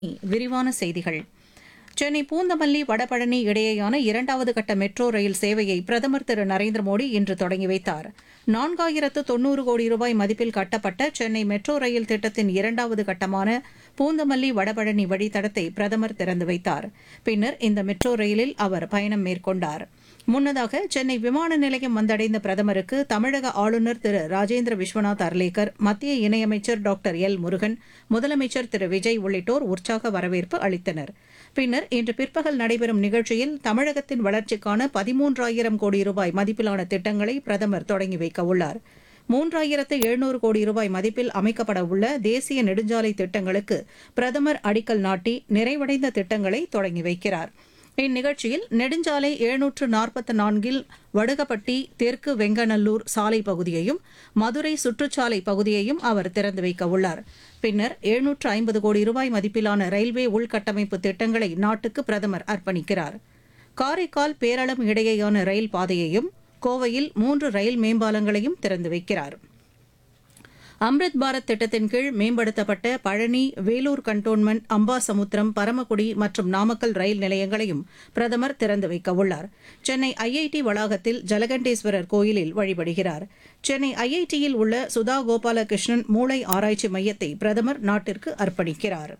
விரிவான செய்திகள் சென்னை பூந்தமல்லி வடபழனி இடையேயான இரண்டாவது கட்ட மெட்ரோ ரயில் சேவையை பிரதமர் திரு நரேந்திர மோடி இன்று தொடங்கி வைத்தார் நான்காயிரத்து தொன்னூறு கோடி ரூபாய் மதிப்பில் கட்டப்பட்ட சென்னை மெட்ரோ ரயில் திட்டத்தின் இரண்டாவது கட்டமான பூந்தமல்லி வடபழனி வழித்தடத்தை பிரதமர் திறந்து வைத்தார் பின்னர் இந்த மெட்ரோ ரயிலில் அவர் பயணம் மேற்கொண்டார் முன்னதாக சென்னை விமான நிலையம் வந்தடைந்த பிரதமருக்கு தமிழக ஆளுநர் திரு ராஜேந்திர விஸ்வநாத் அர்லேக்கர் மத்திய இணையமைச்சர் டாக்டர் எல் முருகன் முதலமைச்சர் திரு விஜய் உள்ளிட்டோர் உற்சாக வரவேற்பு அளித்தனர் பின்னர் இன்று பிற்பகல் நடைபெறும் நிகழ்ச்சியில் தமிழகத்தின் வளர்ச்சிக்கான பதிமூன்றாயிரம் கோடி ரூபாய் மதிப்பிலான திட்டங்களை பிரதமர் தொடங்கி வைக்க உள்ளார் மூன்றாயிரத்து எழுநூறு கோடி ரூபாய் மதிப்பில் அமைக்கப்பட உள்ள தேசிய நெடுஞ்சாலை திட்டங்களுக்கு பிரதமர் அடிக்கல் நாட்டி நிறைவடைந்த திட்டங்களை தொடங்கி வைக்கிறார் இந்நிகழ்ச்சியில் நெடுஞ்சாலை எழுநூற்று நாற்பத்தி நான்கில் வடுகப்பட்டி தெற்கு வெங்கநல்லூர் சாலை பகுதியையும் மதுரை சுற்றுச்சாலை பகுதியையும் அவர் திறந்து வைக்க உள்ளார் பின்னர் எழுநூற்று ஐம்பது கோடி ரூபாய் மதிப்பிலான ரயில்வே உள்கட்டமைப்பு திட்டங்களை நாட்டுக்கு பிரதமர் அர்ப்பணிக்கிறார் காரைக்கால் பேரளம் இடையேயான ரயில் பாதையையும் கோவையில் மூன்று ரயில் மேம்பாலங்களையும் திறந்து வைக்கிறார் அம்ரித் பாரத் திட்டத்தின் கீழ் மேம்படுத்தப்பட்ட பழனி வேலூர் கண்டோன்மெண்ட் அம்பாசமுத்திரம் பரமக்குடி மற்றும் நாமக்கல் ரயில் நிலையங்களையும் பிரதமர் திறந்து வைக்க உள்ளார் சென்னை ஐஐடி வளாகத்தில் ஜலகண்டேஸ்வரர் கோயிலில் வழிபடுகிறார் சென்னை ஐஐடியில் உள்ள சுதா கோபாலகிருஷ்ணன் மூளை ஆராய்ச்சி மையத்தை பிரதமர் நாட்டிற்கு அர்ப்பணிக்கிறார்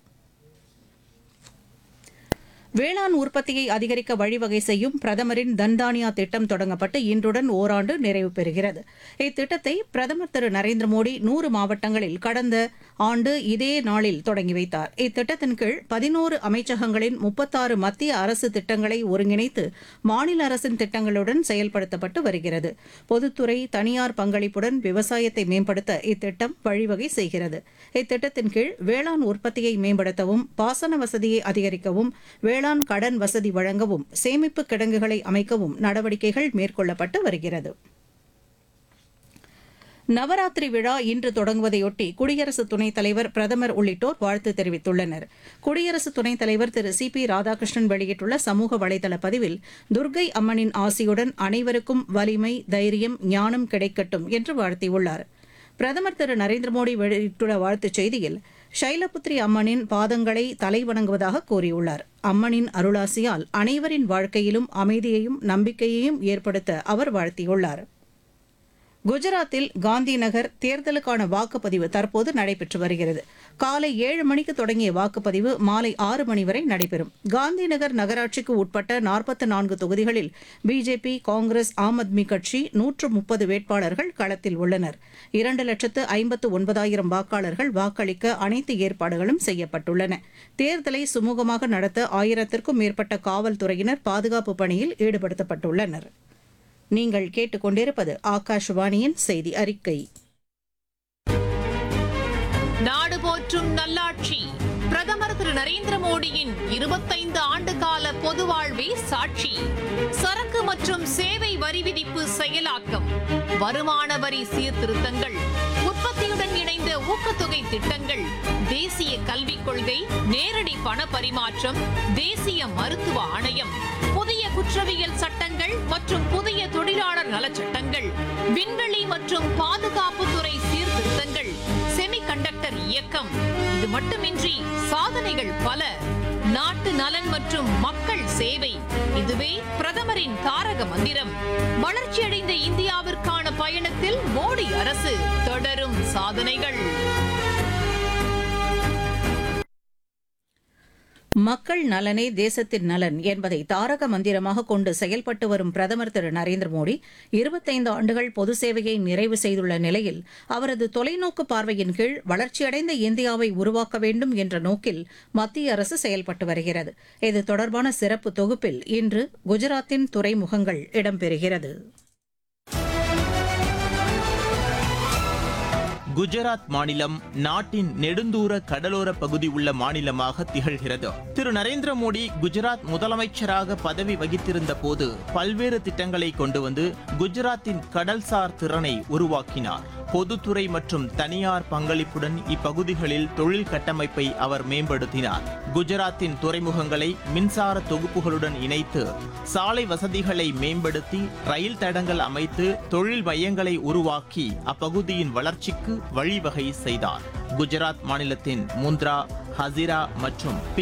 வேளாண் உற்பத்தியை அதிகரிக்க வழிவகை செய்யும் பிரதமரின் தன்தானியா திட்டம் தொடங்கப்பட்டு இன்றுடன் ஓராண்டு நிறைவு பெறுகிறது இத்திட்டத்தை பிரதமர் திரு நரேந்திர மோடி நூறு மாவட்டங்களில் கடந்த ஆண்டு இதே நாளில் தொடங்கி வைத்தார் இத்திட்டத்தின் கீழ் பதினோரு அமைச்சகங்களின் முப்பத்தாறு மத்திய அரசு திட்டங்களை ஒருங்கிணைத்து மாநில அரசின் திட்டங்களுடன் செயல்படுத்தப்பட்டு வருகிறது பொதுத்துறை தனியார் பங்களிப்புடன் விவசாயத்தை மேம்படுத்த இத்திட்டம் வழிவகை செய்கிறது இத்திட்டத்தின் கீழ் வேளாண் உற்பத்தியை மேம்படுத்தவும் பாசன வசதியை அதிகரிக்கவும் வேளாண் கடன் வசதி வழங்கவும் சேமிப்பு கிடங்குகளை அமைக்கவும் நடவடிக்கைகள் மேற்கொள்ளப்பட்டு வருகிறது நவராத்திரி விழா இன்று தொடங்குவதையொட்டி குடியரசு துணைத் தலைவர் பிரதமர் உள்ளிட்டோர் வாழ்த்து தெரிவித்துள்ளனர் குடியரசு துணைத் தலைவர் திரு சி பி ராதாகிருஷ்ணன் வெளியிட்டுள்ள சமூக வலைதள பதிவில் துர்க்கை அம்மனின் ஆசியுடன் அனைவருக்கும் வலிமை தைரியம் ஞானம் கிடைக்கட்டும் என்று வாழ்த்தியுள்ளார் பிரதமர் திரு நரேந்திர மோடி வெளியிட்டுள்ள வாழ்த்துச் செய்தியில் ஷைலபுத்ரி அம்மனின் பாதங்களை தலை வணங்குவதாக கூறியுள்ளார் அம்மனின் அருளாசியால் அனைவரின் வாழ்க்கையிலும் அமைதியையும் நம்பிக்கையையும் ஏற்படுத்த அவர் வாழ்த்தியுள்ளார் குஜராத்தில் காந்தி நகர் தேர்தலுக்கான வாக்குப்பதிவு தற்போது நடைபெற்று வருகிறது காலை ஏழு மணிக்கு தொடங்கிய வாக்குப்பதிவு மாலை ஆறு மணி வரை நடைபெறும் காந்தி நகர் நகராட்சிக்கு உட்பட்ட நாற்பத்தி நான்கு தொகுதிகளில் பிஜேபி காங்கிரஸ் ஆம் ஆத்மி கட்சி நூற்று முப்பது வேட்பாளர்கள் களத்தில் உள்ளனர் இரண்டு லட்சத்து ஐம்பத்து ஒன்பதாயிரம் வாக்காளர்கள் வாக்களிக்க அனைத்து ஏற்பாடுகளும் செய்யப்பட்டுள்ளன தேர்தலை சுமூகமாக நடத்த ஆயிரத்திற்கும் மேற்பட்ட காவல்துறையினர் பாதுகாப்பு பணியில் ஈடுபடுத்தப்பட்டுள்ளனர் நீங்கள் கேட்டுக்கொண்டிருப்பது ஆகாஷவாணியின் செய்தி அறிக்கை நாடு போற்றும் நல்லாட்சி பிரதமர் திரு நரேந்திர மோடியின் இருபத்தைந்து ஆண்டு கால பொது வாழ்வே சாட்சி சரக்கு மற்றும் சேவை வரி விதிப்பு செயலாக்கம் வருமான வரி சீர்திருத்தங்கள் உற்பத்தியுடன் இணைந்த ஊக்கத்தொகை திட்டங்கள் தேசிய கல்விக் கொள்கை நேரடி பண பரிமாற்றம் தேசிய மருத்துவ ஆணையம் புதிய குற்றவியல் சட்டங்கள் மற்றும் புதிய தொழிலாளர் நலச்சட்டங்கள் விண்வெளி மற்றும் பாதுகாப்புத்துறை சீர்திருத்தங்கள் செமிகண்டக்டர் இயக்கம் இது மட்டுமின்றி சாதனைகள் பல நாட்டு நலன் மற்றும் மக்கள் சேவை இதுவே பிரதமரின் தாரக மந்திரம் வளர்ச்சியடைந்த இந்தியாவிற்கான பயணத்தில் மோடி அரசு தொடரும் சாதனைகள் மக்கள் நலனே தேசத்தின் நலன் என்பதை தாரக மந்திரமாக கொண்டு செயல்பட்டு வரும் பிரதமர் திரு நரேந்திர மோடி இருபத்தைந்து ஆண்டுகள் பொது சேவையை நிறைவு செய்துள்ள நிலையில் அவரது தொலைநோக்கு பார்வையின் கீழ் வளர்ச்சியடைந்த இந்தியாவை உருவாக்க வேண்டும் என்ற நோக்கில் மத்திய அரசு செயல்பட்டு வருகிறது இது தொடர்பான சிறப்பு தொகுப்பில் இன்று குஜராத்தின் துறைமுகங்கள் இடம்பெறுகிறது குஜராத் மாநிலம் நாட்டின் நெடுந்தூர கடலோர பகுதி உள்ள மாநிலமாக திகழ்கிறது திரு நரேந்திர மோடி குஜராத் முதலமைச்சராக பதவி வகித்திருந்த போது பல்வேறு திட்டங்களை கொண்டு வந்து குஜராத்தின் கடல்சார் திறனை உருவாக்கினார் பொதுத்துறை மற்றும் தனியார் பங்களிப்புடன் இப்பகுதிகளில் தொழில் கட்டமைப்பை அவர் மேம்படுத்தினார் குஜராத்தின் துறைமுகங்களை மின்சார தொகுப்புகளுடன் இணைத்து சாலை வசதிகளை மேம்படுத்தி ரயில் தடங்கள் அமைத்து தொழில் மையங்களை உருவாக்கி அப்பகுதியின் வளர்ச்சிக்கு வழிவகை செய்தார் குஜராத் மாநிலத்தின் முந்த்ரா ஹசிரா மற்றும்